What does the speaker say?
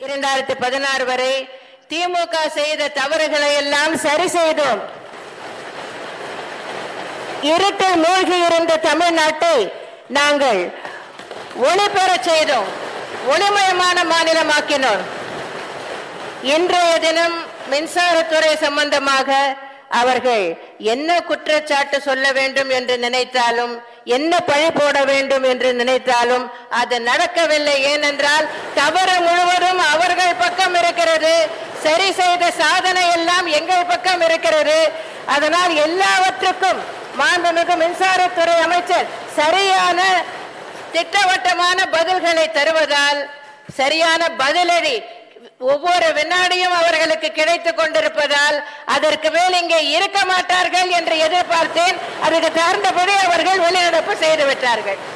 இரண்டாயிரத்தி பதினாறு வரை திமுக செய்த தவறுகளை எல்லாம் சரி செய்தோம் இருட்டில் மூழ்கி இருந்த தமிழ்நாட்டை நாங்கள் ஒளி பெறச் செய்தோம் ஒளிமயமான மாநிலமாக்கினோம் இன்றைய தினம் மின்சாரத்துறை சம்பந்தமாக அவர்கள் என்ன குற்றச்சாட்டு சொல்ல வேண்டும் என்று நினைத்தாலும் என்ன பழி போட வேண்டும் என்று நினைத்தாலும் அது நடக்கவில்லை ஏனென்றால் தவறு முழுவதும் அவர்கள் பக்கம் இருக்கிறது சரி செய்த சாதனை எல்லாம் எங்கள் பக்கம் இருக்கிறது அதனால் எல்லாவற்றுக்கும் மாண்புமிகு மின்சாரத்துறை அமைச்சர் சரியான திட்டவட்டமான பதில்களை தருவதால் சரியான பதிலடி ஒவ்வொரு வினாடியும் அவர்களுக்கு கிடைத்துக் கொண்டிருப்பதால் அதற்கு மேல் இங்கே இருக்க மாட்டார்கள் என்று எதிர்பார்த்தேன் அதுக்கு தகுந்தபடி அவர்கள் வெளிநடப்பு செய்து விட்டார்கள்